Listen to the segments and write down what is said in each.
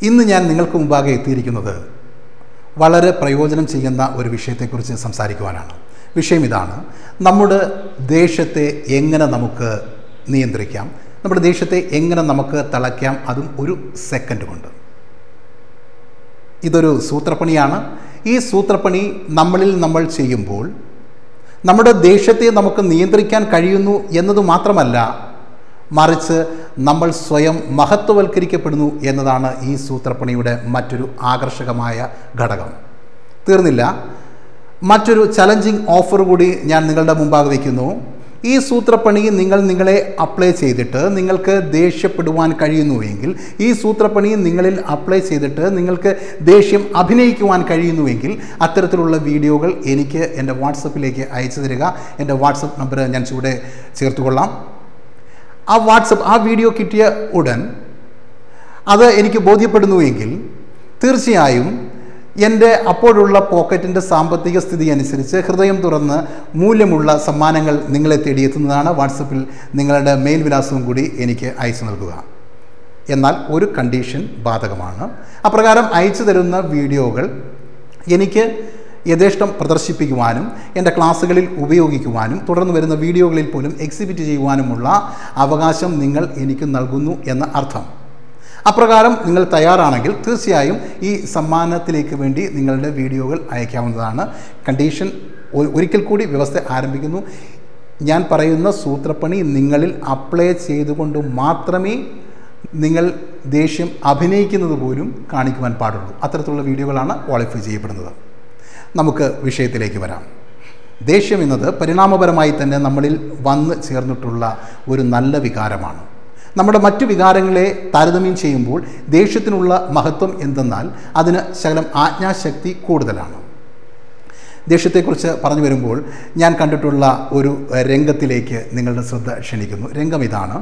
ഇന്ന് ഞാൻ നിങ്ങൾക്ക് മുമ്പാകെ എത്തിയിരിക്കുന്നത് വളരെ പ്രയോജനം ചെയ്യുന്ന ഒരു വിഷയത്തെക്കുറിച്ച് സംസാരിക്കുവാനാണ് വിഷയം ഇതാണ് നമ്മുടെ ദേശത്തെ എങ്ങനെ നമുക്ക് നിയന്ത്രിക്കാം നമ്മുടെ ദേശത്തെ എങ്ങനെ നമുക്ക് തളയ്ക്കാം അതും ഒരു സെക്കൻഡ് കൊണ്ട് ഇതൊരു സൂത്രപ്പണിയാണ് ഈ സൂത്രപ്പണി നമ്മളിൽ നമ്മൾ ചെയ്യുമ്പോൾ നമ്മുടെ ദേശത്തെ നമുക്ക് നിയന്ത്രിക്കാൻ കഴിയുന്നു എന്നത് മാത്രമല്ല മറിച്ച് നമ്മൾ സ്വയം മഹത്വവൽക്കരിക്കപ്പെടുന്നു എന്നതാണ് ഈ സൂത്രപ്പണിയുടെ മറ്റൊരു ആകർഷകമായ ഘടകം തീർന്നില്ല മറ്റൊരു ചലഞ്ചിങ് ഓഫർ കൂടി ഞാൻ നിങ്ങളുടെ മുമ്പാകെ വയ്ക്കുന്നു ഈ സൂത്രപ്പണി നിങ്ങൾ നിങ്ങളെ അപ്ലൈ ചെയ്തിട്ട് നിങ്ങൾക്ക് ദേഷ്യപ്പെടുവാൻ കഴിയുന്നുവെങ്കിൽ ഈ സൂത്രപ്പണി നിങ്ങളിൽ അപ്ലൈ ചെയ്തിട്ട് നിങ്ങൾക്ക് ദേഷ്യം അഭിനയിക്കുവാൻ കഴിയുന്നുവെങ്കിൽ അത്തരത്തിലുള്ള വീഡിയോകൾ എനിക്ക് എൻ്റെ വാട്സപ്പിലേക്ക് അയച്ചു തരിക എൻ്റെ വാട്സപ്പ് നമ്പർ ഞാൻ ചൂടെ ചേർത്തുകൊള്ളാം ആ വാട്സപ്പ് ആ വീഡിയോ കിട്ടിയ ഉടൻ അത് എനിക്ക് ബോധ്യപ്പെടുന്നുവെങ്കിൽ തീർച്ചയായും എൻ്റെ അപ്പോഴുള്ള പോക്കറ്റിൻ്റെ സാമ്പത്തിക സ്ഥിതി അനുസരിച്ച് ഹൃദയം തുറന്ന് മൂല്യമുള്ള സമ്മാനങ്ങൾ നിങ്ങളെ തേടിയെത്തുന്നതാണ് വാട്സപ്പിൽ നിങ്ങളുടെ മെയിൽ വിലാസവും കൂടി എനിക്ക് അയച്ചു നൽകുക എന്നാൽ ഒരു കണ്ടീഷൻ ബാധകമാണ് അപ്രകാരം അയച്ചു തരുന്ന വീഡിയോകൾ എനിക്ക് യഥേഷ്ടം പ്രദർശിപ്പിക്കുവാനും എൻ്റെ ക്ലാസ്സുകളിൽ ഉപയോഗിക്കുവാനും തുടർന്ന് വരുന്ന വീഡിയോകളിൽ പോലും എക്സിബിറ്റ് ചെയ്യുവാനുമുള്ള അവകാശം നിങ്ങൾ എനിക്ക് നൽകുന്നു എന്ന അർത്ഥം അപ്രകാരം നിങ്ങൾ തയ്യാറാണെങ്കിൽ തീർച്ചയായും ഈ സമ്മാനത്തിലേക്ക് വേണ്ടി നിങ്ങളുടെ വീഡിയോകൾ അയക്കാവുന്നതാണ് കണ്ടീഷൻ ഒരിക്കൽ കൂടി വ്യവസ്ഥ ആരംഭിക്കുന്നു ഞാൻ പറയുന്ന സൂത്രപ്പണി നിങ്ങളിൽ അപ്ലൈ ചെയ്തുകൊണ്ട് മാത്രമേ നിങ്ങൾ ദേഷ്യം അഭിനയിക്കുന്നത് പോലും കാണിക്കുവാൻ പാടുള്ളൂ അത്തരത്തിലുള്ള വീഡിയോകളാണ് ക്വാളിഫൈ ചെയ്യപ്പെടുന്നത് നമുക്ക് വിഷയത്തിലേക്ക് വരാം ദേഷ്യം എന്നത് പരിണാമപരമായി തന്നെ നമ്മളിൽ വന്ന് ചേർന്നിട്ടുള്ള ഒരു നല്ല വികാരമാണ് നമ്മുടെ മറ്റു വികാരങ്ങളെ താരതമ്യം ചെയ്യുമ്പോൾ ദേഷ്യത്തിനുള്ള മഹത്വം എന്തെന്നാൽ അതിന് ശകലം ആജ്ഞാശക്തി കൂടുതലാണ് ദേഷ്യത്തെക്കുറിച്ച് പറഞ്ഞു വരുമ്പോൾ ഞാൻ കണ്ടിട്ടുള്ള ഒരു രംഗത്തിലേക്ക് നിങ്ങളുടെ ശ്രദ്ധ ക്ഷണിക്കുന്നു രംഗം ഇതാണ്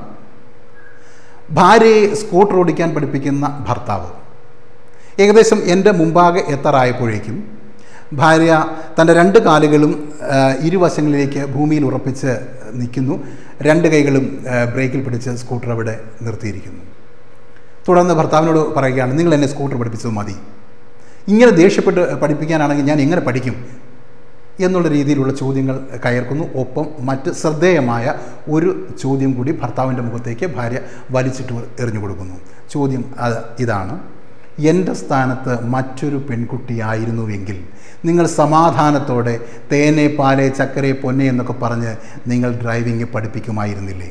ഭാര്യയെ സ്കൂട്ടർ ഓടിക്കാൻ പഠിപ്പിക്കുന്ന ഭർത്താവ് ഏകദേശം എൻ്റെ മുമ്പാകെ എത്താറായപ്പോഴേക്കും ഭാര്യ തൻ്റെ രണ്ട് കാലുകളും ഇരുവശങ്ങളിലേക്ക് ഭൂമിയിൽ ഉറപ്പിച്ച് നിൽക്കുന്നു രണ്ട് കൈകളും ബ്രേക്കിൽ പിടിച്ച് സ്കൂട്ടർ അവിടെ നിർത്തിയിരിക്കുന്നു തുടർന്ന് ഭർത്താവിനോട് പറയുകയാണ് നിങ്ങൾ എന്നെ സ്കൂട്ടർ പഠിപ്പിച്ചത് മതി ഇങ്ങനെ ദേഷ്യപ്പെട്ട് പഠിപ്പിക്കാനാണെങ്കിൽ ഞാൻ എങ്ങനെ പഠിക്കും എന്നുള്ള രീതിയിലുള്ള ചോദ്യങ്ങൾ കയർക്കുന്നു ഒപ്പം മറ്റ് ശ്രദ്ധേയമായ ഒരു ചോദ്യം കൂടി ഭർത്താവിൻ്റെ മുഖത്തേക്ക് ഭാര്യ വലിച്ചിട്ട് എറിഞ്ഞു കൊടുക്കുന്നു ചോദ്യം ഇതാണ് എൻ്റെ സ്ഥാനത്ത് മറ്റൊരു പെൺകുട്ടിയായിരുന്നുവെങ്കിൽ നിങ്ങൾ സമാധാനത്തോടെ തേനെ പാലെ ചക്കരെ പൊന്നെ എന്നൊക്കെ പറഞ്ഞ് നിങ്ങൾ ഡ്രൈവിംഗ് പഠിപ്പിക്കുമായിരുന്നില്ലേ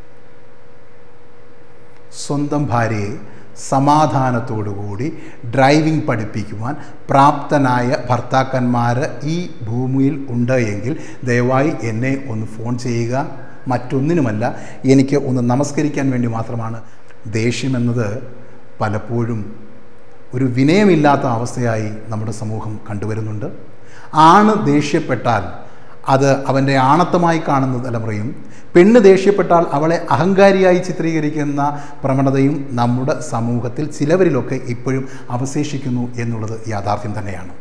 സ്വന്തം ഭാര്യയെ സമാധാനത്തോടുകൂടി ഡ്രൈവിംഗ് പഠിപ്പിക്കുവാൻ പ്രാപ്തനായ ഭർത്താക്കന്മാർ ഈ ഭൂമിയിൽ ഉണ്ട് എങ്കിൽ ദയവായി എന്നെ ഒന്ന് ഫോൺ ചെയ്യുക മറ്റൊന്നിനുമല്ല എനിക്ക് ഒന്ന് നമസ്കരിക്കാൻ വേണ്ടി മാത്രമാണ് ദേഷ്യമെന്നത് പലപ്പോഴും ഒരു വിനയമില്ലാത്ത അവസ്ഥയായി നമ്മുടെ സമൂഹം കണ്ടുവരുന്നുണ്ട് ആണ് ദേഷ്യപ്പെട്ടാൽ അത് അവൻ്റെ ആണത്തമായി കാണുന്ന തലമുറയും പെണ്ണ് ദേഷ്യപ്പെട്ടാൽ അവളെ അഹങ്കാരിയായി ചിത്രീകരിക്കുന്ന പ്രവണതയും നമ്മുടെ സമൂഹത്തിൽ ചിലവരിലൊക്കെ ഇപ്പോഴും അവശേഷിക്കുന്നു എന്നുള്ളത് യാഥാർത്ഥ്യം തന്നെയാണ്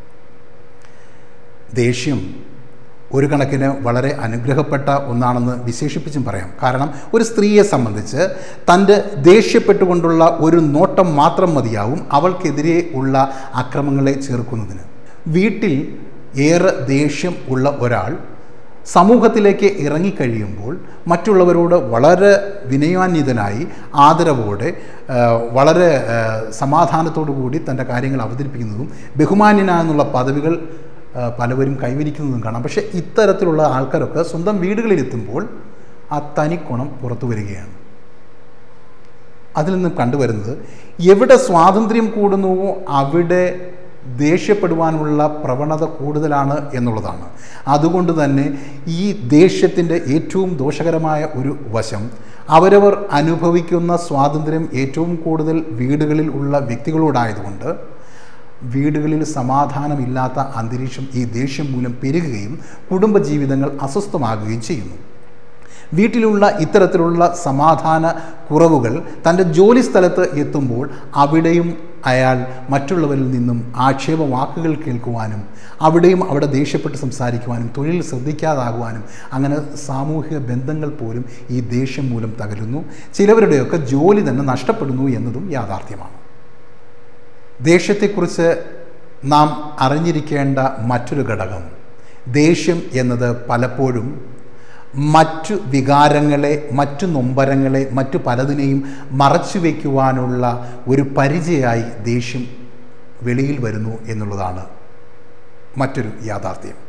ദേഷ്യം ഒരു കണക്കിന് വളരെ അനുഗ്രഹപ്പെട്ട ഒന്നാണെന്ന് വിശേഷിപ്പിച്ചും പറയാം കാരണം ഒരു സ്ത്രീയെ സംബന്ധിച്ച് തൻ്റെ ദേഷ്യപ്പെട്ടുകൊണ്ടുള്ള ഒരു നോട്ടം മാത്രം മതിയാവും അവൾക്കെതിരെ ഉള്ള അക്രമങ്ങളെ ചേർക്കുന്നതിന് വീട്ടിൽ ഏറെ ദേഷ്യം ഉള്ള ഒരാൾ സമൂഹത്തിലേക്ക് ഇറങ്ങിക്കഴിയുമ്പോൾ മറ്റുള്ളവരോട് വളരെ വിനയാന്വിതനായി ആദരവോടെ വളരെ സമാധാനത്തോടു കൂടി തൻ്റെ കാര്യങ്ങൾ അവതരിപ്പിക്കുന്നതും ബഹുമാന്യനാന്നുള്ള പദവികൾ പലവരും കൈവരിക്കുന്നതും കാണാം പക്ഷേ ഇത്തരത്തിലുള്ള ആൾക്കാരൊക്കെ സ്വന്തം വീടുകളിലെത്തുമ്പോൾ ആ തനിക്കുണം പുറത്തു വരികയാണ് അതിൽ നിന്നും കണ്ടുവരുന്നത് എവിടെ സ്വാതന്ത്ര്യം കൂടുന്നുവോ അവിടെ ദേഷ്യപ്പെടുവാനുള്ള പ്രവണത കൂടുതലാണ് എന്നുള്ളതാണ് അതുകൊണ്ട് തന്നെ ഈ ദേഷ്യത്തിൻ്റെ ഏറ്റവും ദോഷകരമായ ഒരു വശം അവരവർ അനുഭവിക്കുന്ന സ്വാതന്ത്ര്യം ഏറ്റവും കൂടുതൽ വീടുകളിൽ ഉള്ള വ്യക്തികളോടായതുകൊണ്ട് വീടുകളിൽ സമാധാനമില്ലാത്ത അന്തരീക്ഷം ഈ ദേഷ്യം മൂലം പെരുകുകയും കുടുംബജീവിതങ്ങൾ അസ്വസ്ഥമാകുകയും ചെയ്യുന്നു വീട്ടിലുള്ള ഇത്തരത്തിലുള്ള സമാധാന കുറവുകൾ തൻ്റെ ജോലി സ്ഥലത്ത് എത്തുമ്പോൾ അവിടെയും അയാൾ മറ്റുള്ളവരിൽ നിന്നും ആക്ഷേപ വാക്കുകൾ കേൾക്കുവാനും അവിടെയും അവിടെ ദേഷ്യപ്പെട്ട് സംസാരിക്കുവാനും തൊഴിൽ ശ്രദ്ധിക്കാതാകുവാനും അങ്ങനെ സാമൂഹിക ബന്ധങ്ങൾ പോലും ഈ ദേഷ്യം മൂലം തകരുന്നു ചിലവരുടെയൊക്കെ ജോലി തന്നെ നഷ്ടപ്പെടുന്നു എന്നതും യാഥാർത്ഥ്യമാണ് ദേഷ്യത്തെക്കുറിച്ച് നാം അറിഞ്ഞിരിക്കേണ്ട മറ്റൊരു ഘടകം ദേഷ്യം എന്നത് പലപ്പോഴും മറ്റു വികാരങ്ങളെ മറ്റു നൊമ്പരങ്ങളെ മറ്റു പലതിനെയും മറച്ചു വയ്ക്കുവാനുള്ള ഒരു പരിചയമായി ദേഷ്യം വെളിയിൽ വരുന്നു എന്നുള്ളതാണ് മറ്റൊരു യാഥാർത്ഥ്യം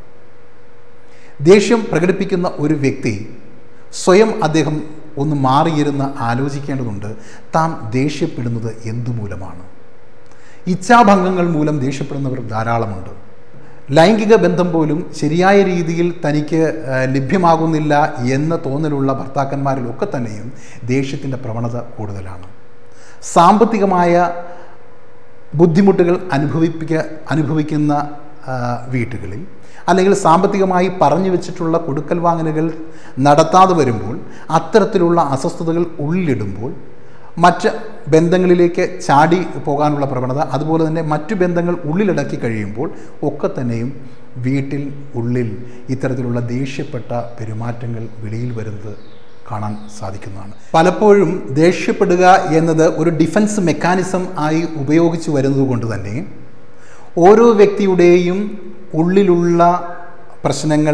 ദേഷ്യം പ്രകടിപ്പിക്കുന്ന ഒരു വ്യക്തി സ്വയം അദ്ദേഹം ഒന്ന് മാറിയിരുന്ന് ആലോചിക്കേണ്ടതുണ്ട് താൻ ദേഷ്യപ്പെടുന്നത് എന്തുമൂലമാണ് ഇച്ഛാഭംഗങ്ങൾ മൂലം ദേഷ്യപ്പെടുന്നവർ ധാരാളമുണ്ട് ലൈംഗിക ബന്ധം പോലും ശരിയായ രീതിയിൽ തനിക്ക് ലഭ്യമാകുന്നില്ല എന്ന തോന്നലുള്ള ഭർത്താക്കന്മാരിലൊക്കെ തന്നെയും ദേഷ്യത്തിൻ്റെ പ്രവണത കൂടുതലാണ് സാമ്പത്തികമായ ബുദ്ധിമുട്ടുകൾ അനുഭവിപ്പിക്ക അനുഭവിക്കുന്ന വീട്ടുകളിൽ അല്ലെങ്കിൽ സാമ്പത്തികമായി പറഞ്ഞു വെച്ചിട്ടുള്ള കൊടുക്കൽ വാങ്ങലുകൾ നടത്താതെ വരുമ്പോൾ അത്തരത്തിലുള്ള അസ്വസ്ഥതകൾ ഉള്ളിലിടുമ്പോൾ മറ്റ് ബന്ധങ്ങളിലേക്ക് ചാടി പോകാനുള്ള പ്രവണത അതുപോലെ തന്നെ മറ്റു ബന്ധങ്ങൾ ഉള്ളിലടക്കി കഴിയുമ്പോൾ ഒക്കെ തന്നെയും വീട്ടിൽ ഉള്ളിൽ ഇത്തരത്തിലുള്ള ദേഷ്യപ്പെട്ട പെരുമാറ്റങ്ങൾ വെളിയിൽ വരുന്നത് കാണാൻ സാധിക്കുന്നതാണ് പലപ്പോഴും ദേഷ്യപ്പെടുക എന്നത് ഒരു ഡിഫൻസ് മെക്കാനിസം ആയി ഉപയോഗിച്ചു വരുന്നത് കൊണ്ട് തന്നെ ഓരോ വ്യക്തിയുടെയും ഉള്ളിലുള്ള പ്രശ്നങ്ങൾ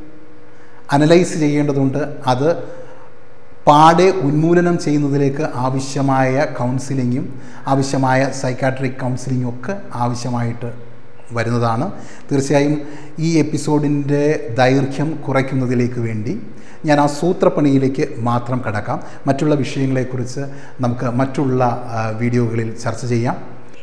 അനലൈസ് ചെയ്യേണ്ടതുണ്ട് അത് പാടെ ഉന്മൂലനം ചെയ്യുന്നതിലേക്ക് ആവശ്യമായ കൗൺസിലിങ്ങും ആവശ്യമായ സൈക്കാട്രിക് കൗൺസിലിങ്ങും ഒക്കെ ആവശ്യമായിട്ട് വരുന്നതാണ് തീർച്ചയായും ഈ എപ്പിസോഡിൻ്റെ ദൈർഘ്യം കുറയ്ക്കുന്നതിലേക്ക് വേണ്ടി ഞാൻ ആ സൂത്രപ്പണിയിലേക്ക് മാത്രം കടക്കാം മറ്റുള്ള വിഷയങ്ങളെക്കുറിച്ച് നമുക്ക് മറ്റുള്ള വീഡിയോകളിൽ ചർച്ച ചെയ്യാം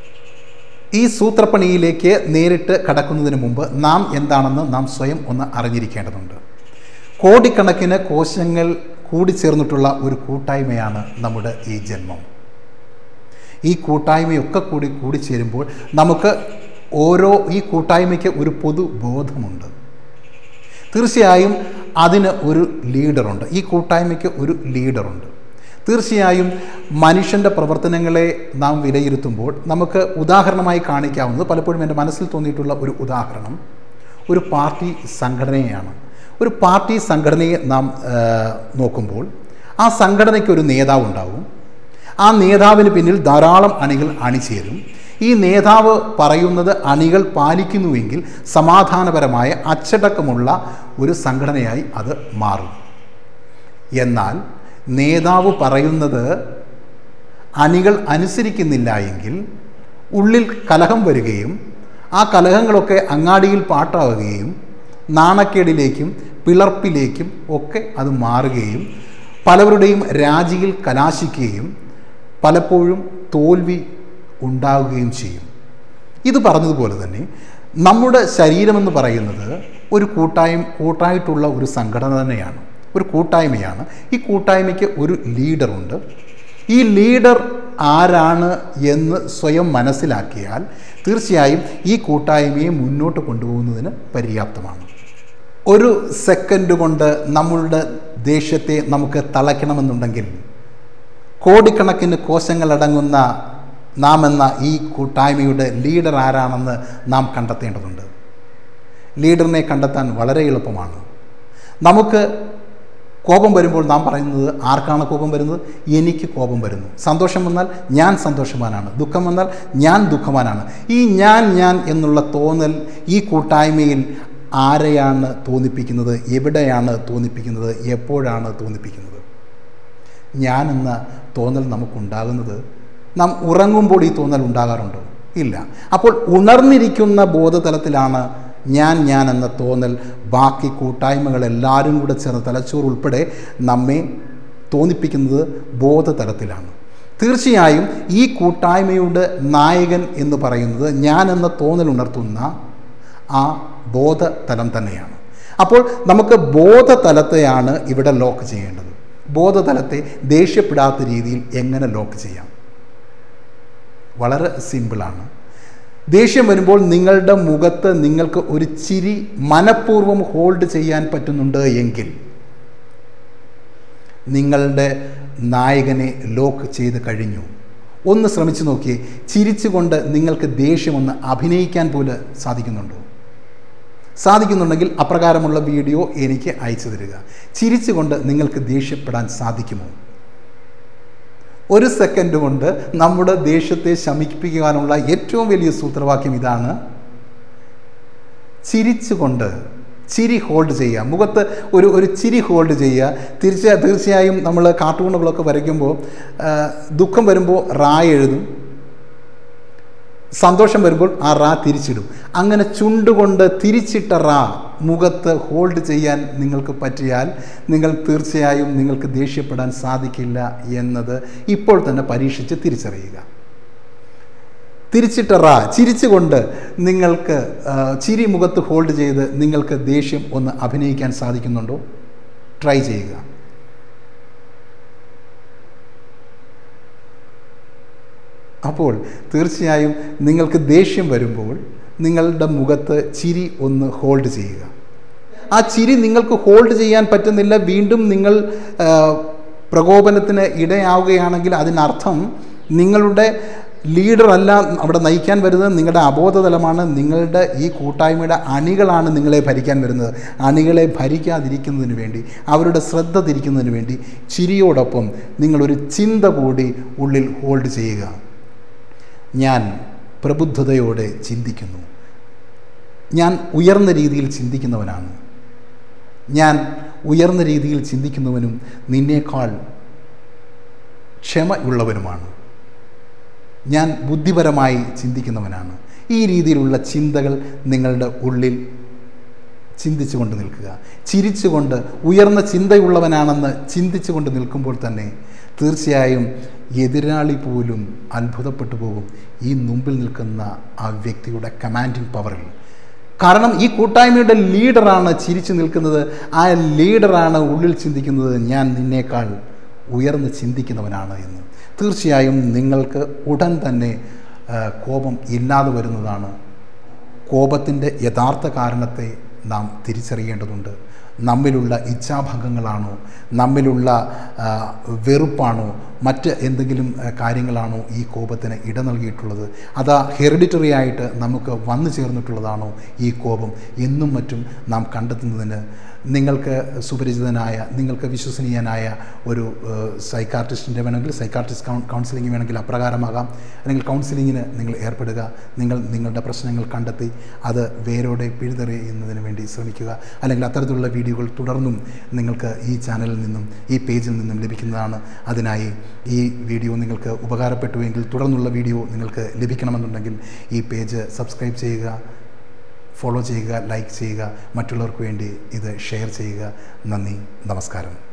ഈ സൂത്രപ്പണിയിലേക്ക് നേരിട്ട് കടക്കുന്നതിന് മുമ്പ് നാം എന്താണെന്ന് നാം സ്വയം ഒന്ന് അറിഞ്ഞിരിക്കേണ്ടതുണ്ട് കോടിക്കണക്കിന് കോശങ്ങൾ കൂടിച്ചേർന്നിട്ടുള്ള ഒരു കൂട്ടായ്മയാണ് നമ്മുടെ ഈ ജന്മം ഈ കൂട്ടായ്മയൊക്കെ കൂടി കൂടിച്ചേരുമ്പോൾ നമുക്ക് ഓരോ ഈ കൂട്ടായ്മയ്ക്ക് ഒരു പൊതു ബോധമുണ്ട് തീർച്ചയായും അതിന് ഒരു ലീഡറുണ്ട് ഈ കൂട്ടായ്മയ്ക്ക് ഒരു ലീഡറുണ്ട് തീർച്ചയായും മനുഷ്യൻ്റെ പ്രവർത്തനങ്ങളെ നാം വിലയിരുത്തുമ്പോൾ നമുക്ക് ഉദാഹരണമായി കാണിക്കാവുന്നത് പലപ്പോഴും എൻ്റെ മനസ്സിൽ തോന്നിയിട്ടുള്ള ഒരു ഉദാഹരണം ഒരു പാർട്ടി സംഘടനയാണ് ഒരു പാർട്ടി സംഘടനയെ നാം നോക്കുമ്പോൾ ആ സംഘടനയ്ക്ക് ഒരു നേതാവ് ഉണ്ടാവും ആ നേതാവിന് പിന്നിൽ ധാരാളം അണികൾ അണിചേരും ഈ നേതാവ് പറയുന്നത് അണികൾ പാലിക്കുന്നുവെങ്കിൽ സമാധാനപരമായ അച്ചടക്കമുള്ള ഒരു സംഘടനയായി അത് മാറും എന്നാൽ നേതാവ് പറയുന്നത് അണികൾ അനുസരിക്കുന്നില്ല എങ്കിൽ ഉള്ളിൽ കലഹം വരികയും ആ കലഹങ്ങളൊക്കെ അങ്ങാടിയിൽ പാട്ടാവുകയും നാണക്കേടിലേക്കും പിളർപ്പിലേക്കും ഒക്കെ അത് മാറുകയും പലവരുടെയും രാജിയിൽ കലാശിക്കുകയും പലപ്പോഴും തോൽവി ഉണ്ടാവുകയും ചെയ്യും ഇത് പറഞ്ഞതുപോലെ തന്നെ നമ്മുടെ ശരീരമെന്ന് പറയുന്നത് ഒരു കൂട്ടായ്മ കൂട്ടായിട്ടുള്ള ഒരു സംഘടന തന്നെയാണ് ഒരു കൂട്ടായ്മയാണ് ഈ കൂട്ടായ്മയ്ക്ക് ഒരു ലീഡറുണ്ട് ഈ ലീഡർ ആരാണ് എന്ന് സ്വയം മനസ്സിലാക്കിയാൽ തീർച്ചയായും ഈ കൂട്ടായ്മയെ മുന്നോട്ട് കൊണ്ടുപോകുന്നതിന് പര്യാപ്തമാണ് ഒരു സെക്കൻഡ് കൊണ്ട് നമ്മളുടെ ദേഷ്യത്തെ നമുക്ക് തളയ്ക്കണമെന്നുണ്ടെങ്കിൽ കോടിക്കണക്കിന് കോശങ്ങളടങ്ങുന്ന നാം എന്ന ഈ കൂട്ടായ്മയുടെ ലീഡർ ആരാണെന്ന് നാം കണ്ടെത്തേണ്ടതുണ്ട് ലീഡറിനെ കണ്ടെത്താൻ വളരെ എളുപ്പമാണ് നമുക്ക് കോപം വരുമ്പോൾ നാം പറയുന്നത് ആർക്കാണ് കോപം വരുന്നത് എനിക്ക് കോപം വരുന്നു സന്തോഷം വന്നാൽ ഞാൻ സന്തോഷവാനാണ് ദുഃഖം വന്നാൽ ഞാൻ ദുഃഖവാനാണ് ഈ ഞാൻ ഞാൻ എന്നുള്ള തോന്നൽ ഈ കൂട്ടായ്മയിൽ ആരെയാണ് തോന്നിപ്പിക്കുന്നത് എവിടെയാണ് തോന്നിപ്പിക്കുന്നത് എപ്പോഴാണ് തോന്നിപ്പിക്കുന്നത് ഞാൻ എന്ന തോന്നൽ നമുക്കുണ്ടാകുന്നത് നാം ഉറങ്ങുമ്പോൾ ഈ തോന്നൽ ഉണ്ടാകാറുണ്ടോ ഇല്ല അപ്പോൾ ഉണർന്നിരിക്കുന്ന ബോധതലത്തിലാണ് ഞാൻ ഞാൻ എന്ന തോന്നൽ ബാക്കി കൂട്ടായ്മകളെല്ലാവരും കൂടെ ചേർന്ന് തലച്ചോറ് ഉൾപ്പെടെ നമ്മെ തോന്നിപ്പിക്കുന്നത് ബോധതലത്തിലാണ് തീർച്ചയായും ഈ കൂട്ടായ്മയുടെ നായകൻ എന്ന് പറയുന്നത് ഞാൻ എന്ന തോന്നൽ ഉണർത്തുന്ന ആ ബോധതലം തന്നെയാണ് അപ്പോൾ നമുക്ക് ബോധതലത്തെയാണ് ഇവിടെ ലോക്ക് ചെയ്യേണ്ടത് ബോധതലത്തെ ദേഷ്യപ്പെടാത്ത രീതിയിൽ എങ്ങനെ ലോക്ക് ചെയ്യാം വളരെ സിമ്പിളാണ് ദേഷ്യം വരുമ്പോൾ നിങ്ങളുടെ മുഖത്ത് നിങ്ങൾക്ക് ഒരു ചിരി മനഃപൂർവ്വം ഹോൾഡ് ചെയ്യാൻ പറ്റുന്നുണ്ട് എങ്കിൽ നിങ്ങളുടെ നായകനെ ലോക്ക് ചെയ്ത് കഴിഞ്ഞു ഒന്ന് ശ്രമിച്ചു നോക്കിയേ ചിരിച്ചുകൊണ്ട് നിങ്ങൾക്ക് ദേഷ്യമൊന്ന് അഭിനയിക്കാൻ പോലും സാധിക്കുന്നുണ്ടോ സാധിക്കുന്നുണ്ടെങ്കിൽ അപ്രകാരമുള്ള വീഡിയോ എനിക്ക് അയച്ചു തരിക ചിരിച്ചുകൊണ്ട് നിങ്ങൾക്ക് ദേഷ്യപ്പെടാൻ സാധിക്കുമോ ഒരു സെക്കൻഡ് കൊണ്ട് നമ്മുടെ ദേഷ്യത്തെ ശമിപ്പിക്കുവാനുള്ള ഏറ്റവും വലിയ സൂത്രവാക്യം ഇതാണ് ചിരിച്ചുകൊണ്ട് ചിരി ഹോൾഡ് ചെയ്യുക മുഖത്ത് ഒരു ഒരു ചിരി ഹോൾഡ് ചെയ്യുക തീർച്ച തീർച്ചയായും നമ്മൾ കാർട്ടൂണുകളൊക്കെ വരയ്ക്കുമ്പോൾ ആ, ദുഃഖം വരുമ്പോൾ റാ എഴുതും സന്തോഷം വരുമ്പോൾ ആ റാ തിരിച്ചിടും അങ്ങനെ ചുണ്ടുകൊണ്ട് തിരിച്ചിട്ട റാ മുഖത്ത് ഹോൾഡ് ചെയ്യാൻ നിങ്ങൾക്ക് പറ്റിയാൽ നിങ്ങൾ തീർച്ചയായും നിങ്ങൾക്ക് ദേഷ്യപ്പെടാൻ സാധിക്കില്ല എന്നത് ഇപ്പോൾ തന്നെ പരീക്ഷിച്ച് തിരിച്ചറിയുക തിരിച്ചിട്ട റാ ചിരിച്ചുകൊണ്ട് നിങ്ങൾക്ക് ആ, ചിരി മുഖത്ത് ഹോൾഡ് ചെയ്ത് നിങ്ങൾക്ക് ദേഷ്യം ഒന്ന് അഭിനയിക്കാൻ സാധിക്കുന്നുണ്ടോ ട്രൈ ചെയ്യുക അപ്പോൾ തീർച്ചയായും നിങ്ങൾക്ക് ദേഷ്യം വരുമ്പോൾ നിങ്ങളുടെ മുഖത്ത് ചിരി ഒന്ന് ഹോൾഡ് ചെയ്യുക ആ ചിരി നിങ്ങൾക്ക് ഹോൾഡ് ചെയ്യാൻ പറ്റുന്നില്ല വീണ്ടും നിങ്ങൾ ആ, പ്രകോപനത്തിന് ഇടയാവുകയാണെങ്കിൽ അതിനർത്ഥം നിങ്ങളുടെ ലീഡറല്ല അവിടെ നയിക്കാൻ വരുന്നത് നിങ്ങളുടെ അബോധതലമാണ് നിങ്ങളുടെ ഈ കൂട്ടായ്മയുടെ അണികളാണ് നിങ്ങളെ ഭരിക്കാൻ വരുന്നത് അണികളെ ഭരിക്കാതിരിക്കുന്നതിന് വേണ്ടി അവരുടെ ശ്രദ്ധ തിരിക്കുന്നതിന് വേണ്ടി ചിരിയോടൊപ്പം നിങ്ങളൊരു ചിന്ത കൂടി ഉള്ളിൽ ഹോൾഡ് ചെയ്യുക ഞാൻ പ്രബുദ്ധതയോടെ ചിന്തിക്കുന്നു ഞാൻ ഉയർന്ന രീതിയിൽ ചിന്തിക്കുന്നവനാണ് ഞാൻ ഉയർന്ന രീതിയിൽ ചിന്തിക്കുന്നവനും നിന്നേക്കാൾ ക്ഷമയുള്ളവനുമാണ് ഞാൻ ബുദ്ധിപരമായി ചിന്തിക്കുന്നവനാണ് ഈ രീതിയിലുള്ള ചിന്തകൾ നിങ്ങളുടെ ഉള്ളിൽ ചിന്തിച്ചുകൊണ്ട് നിൽക്കുക ചിരിച്ചുകൊണ്ട് ഉയർന്ന ചിന്തയുള്ളവനാണെന്ന് ചിന്തിച്ചുകൊണ്ട് നിൽക്കുമ്പോൾ തന്നെ തീർച്ചയായും എതിരാളി പോലും അത്ഭുതപ്പെട്ടു പോകും ഈ മുമ്പിൽ നിൽക്കുന്ന ആ വ്യക്തിയുടെ കമാൻഡിങ് പവറിൽ കാരണം ഈ കൂട്ടായ്മയുടെ ലീഡറാണ് ചിരിച്ചു നിൽക്കുന്നത് ആ ലീഡറാണ് ഉള്ളിൽ ചിന്തിക്കുന്നത് ഞാൻ നിന്നേക്കാൾ ഉയർന്ന് ചിന്തിക്കുന്നവനാണ് എന്ന് തീർച്ചയായും നിങ്ങൾക്ക് ഉടൻ തന്നെ ആ, കോപം ഇല്ലാതെ വരുന്നതാണ് കോപത്തിൻ്റെ യഥാർത്ഥ കാരണത്തെ നാം തിരിച്ചറിയേണ്ടതുണ്ട് നമ്മിലുള്ള ഇച്ഛാഭംഗങ്ങളാണോ നമ്മിലുള്ള ആ, വെറുപ്പാണോ മറ്റ് എന്തെങ്കിലും ആ, കാര്യങ്ങളാണോ ഈ കോപത്തിന് ഇട നൽകിയിട്ടുള്ളത് അത് ഹെറിഡിറ്ററി ആയിട്ട് നമുക്ക് വന്നു ചേർന്നിട്ടുള്ളതാണോ ഈ കോപം എന്നും മറ്റും നാം കണ്ടെത്തുന്നതിന് നിങ്ങൾക്ക് സുപരിചിതനായ നിങ്ങൾക്ക് വിശ്വസനീയനായ ഒരു സൈക്കാർട്ടിസ്റ്റിൻ്റെ വേണമെങ്കിൽ സൈക്കാർട്ടിസ്റ്റ് കൗ കൗൺസിലിംഗ് വേണമെങ്കിൽ അപ്രകാരമാകാം അല്ലെങ്കിൽ കൗൺസിലിങ്ങിന് നിങ്ങൾ ഏർപ്പെടുക നിങ്ങൾ നിങ്ങളുടെ പ്രശ്നങ്ങൾ കണ്ടെത്തി അത് വേരോടെ പിഴുതെറിയുന്നതിന് വേണ്ടി ശ്രമിക്കുക അല്ലെങ്കിൽ അത്തരത്തിലുള്ള വീഡിയോകൾ തുടർന്നും നിങ്ങൾക്ക് ഈ ചാനലിൽ നിന്നും ഈ പേജിൽ നിന്നും ലഭിക്കുന്നതാണ് അതിനായി ഈ വീഡിയോ നിങ്ങൾക്ക് ഉപകാരപ്പെട്ടുവെങ്കിൽ തുടർന്നുള്ള വീഡിയോ നിങ്ങൾക്ക് ലഭിക്കണമെന്നുണ്ടെങ്കിൽ ഈ പേജ് സബ്സ്ക്രൈബ് ചെയ്യുക ഫോളോ ചെയ്യുക ലൈക്ക് ചെയ്യുക മറ്റുള്ളവർക്ക് വേണ്ടി ഇത് ഷെയർ ചെയ്യുക നന്ദി നമസ്കാരം